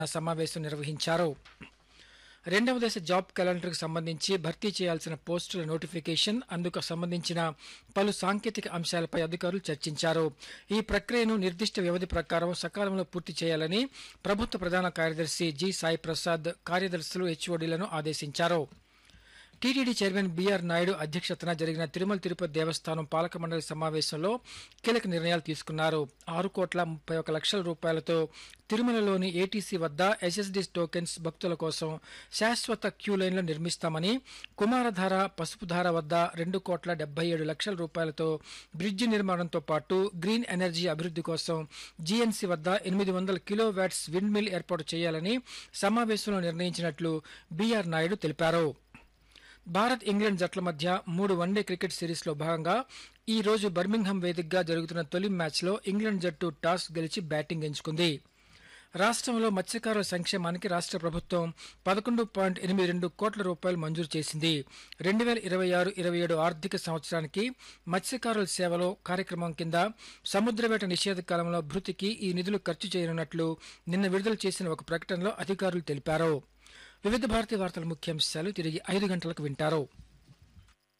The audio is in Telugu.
సమావేశం నిర్వహించారు రెండవ దశ జాబ్ క్యాలెండర్కు సంబంధించి భర్తీ చేయాల్సిన పోస్టుల నోటిఫికేషన్ అందుకు సంబంధించిన పలు సాంకేతిక అంశాలపై అధికారులు చర్చించారు ఈ ప్రక్రియను నిర్దిష్ట వ్యవధి ప్రకారం సకాలంలో పూర్తి చేయాలని ప్రభుత్వ ప్రధాన కార్యదర్శి జి సాయి ప్రసాద్ కార్యదర్శులు హెచ్ఓడీలను ఆదేశించారు టీటీడీ చైర్మన్ బీఆర్ నాయుడు అధ్యక్షతన జరిగిన తిరుమల తిరుపతి దేవస్థానం పాలక మండలి సమావేశంలో కీలక నిర్ణయాలు తీసుకున్నారు ఆరు కోట్ల ముప్పై ఒక లక్షల రూపాయలతో తిరుమలలోని ఏటీసీ వద్ద ఎస్ఎస్డి టోకెన్స్ భక్తుల కోసం శాశ్వత క్యూ లైన్లు నిర్మిస్తామని కుమారధార పసుపుధార వద్ద రెండు కోట్ల డెబ్బై ఏడు లక్షల రూపాయలతో బ్రిడ్జి నిర్మాణంతో పాటు గ్రీన్ ఎనర్జీ అభివృద్ధి కోసం జీఎన్సీ వద్ద ఎనిమిది వందల కిలో వ్యాట్స్ విండ్ మిల్ ఏర్పాటు చేయాలని సమావేశంలో నిర్ణయించినట్లు బీఆర్ నాయుడు తెలిపారు భారత్ ఇంగ్లాండ్ జట్ల మధ్య మూడు వన్డే క్రికెట్ సిరీస్లో భాగంగా ఈ రోజు బర్మింగ్హామ్ వేదికగా జరుగుతున్న తొలి మ్యాచ్లో ఇంగ్లాండ్ జట్టు టాస్ గెలిచి బ్యాటింగ్ ఎంచుకుంది రాష్ట్రంలో మత్స్యకారుల సంక్షేమానికి రాష్ట్ర ప్రభుత్వం పదకొండు పాయింట్ ఎనిమిది రెండు కోట్ల రూపాయలు మంజూరు చేసింది రెండు వేల ఇరవై ఆరు ఇరవై ఏడు ఆర్థిక సంవత్సరానికి మత్స్యకారుల సేవలో కార్యక్రమం కింద సముద్రవేట నిషేధ కాలంలో భృతికి ఈ నిధులు ఖర్చు చేయనున్నట్లు నిన్న విడుదల చేసిన ఒక ప్రకటనలో అధికారులు తెలిపారు వివిధ భారతీయ వార్తల ముఖ్యాంశాలు తిరిగి ఐదు గంటలకు వింటారు